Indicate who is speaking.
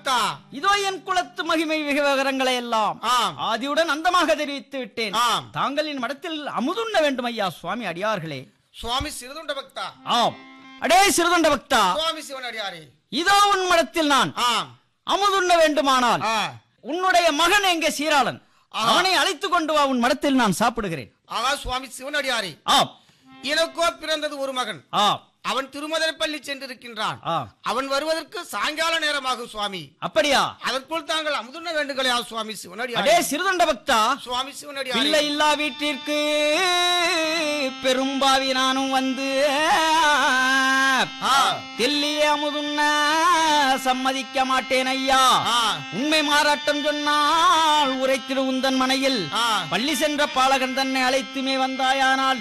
Speaker 1: பக்தா
Speaker 2: இதோ என் குலத்து மகிமை விவகாரங்களை எல்லாம்
Speaker 1: ஆம்
Speaker 2: ஆதியுடன் அந்தமாக தெரிவித்து விட்டேன்
Speaker 1: ஆம்
Speaker 2: தாங்களின் மடத்தில் அமுதுண்ண வேண்டும் ஐயா சுவாமி அடியார்களே
Speaker 1: சுவாமி சிறுதுண்ட பக்தா
Speaker 2: ஆம் அடே சிறுதொண்ட பக்தா
Speaker 1: சுவாமி சிவன் அடியாரே
Speaker 2: இதோ உன் மடத்தில் நான்
Speaker 1: ஆம்
Speaker 2: அமுதுண்ண வேண்டுமானால்
Speaker 1: ஆ
Speaker 2: உன்னுடைய மகன் எங்கே சீராளன்
Speaker 1: ஆஹா.
Speaker 2: அவனை அழைத்து கொண்டு வா உன் மடத்தில் நான் சாப்பிடுகிறேன்
Speaker 1: ஆகா சுவாமி சிவன் அடியாரே
Speaker 2: ஆம்
Speaker 1: எனக்கோ பிறந்தது ஒரு மகன்
Speaker 2: ஆம்
Speaker 1: அவன் திருமதப்பள்ளி சென்றிருக்கின்றான்
Speaker 2: ஆம்
Speaker 1: அவன் வருவதற்கு சாயங்கால நேரமாகும் சுவாமி
Speaker 2: அப்படியா
Speaker 1: அதற்குள் தாங்கள் அமுதுண்ண வேண்டுங்களா சுவாமி
Speaker 2: அடே
Speaker 1: சிவனடியாரே
Speaker 2: சிறுதொண்ட பக்தா
Speaker 1: சுவாமி சிவனடியாரே
Speaker 2: பிள்ளை இல்லா வீட்டிற்கு பெரும்பாவி நானும் வந்து
Speaker 1: ஆ,
Speaker 2: தெல்லிய அமுதுண்ண சம்மதிக்க மாட்டேன் ஐயா
Speaker 1: ஆ,
Speaker 2: உண்மை மாறாட்டம் சொன்னால் உரைத்திடு உந்தன் மனையில்
Speaker 1: ஆ.
Speaker 2: பள்ளி சென்ற பாலகன் தன்னை அழைத்துமே வந்தாயானால்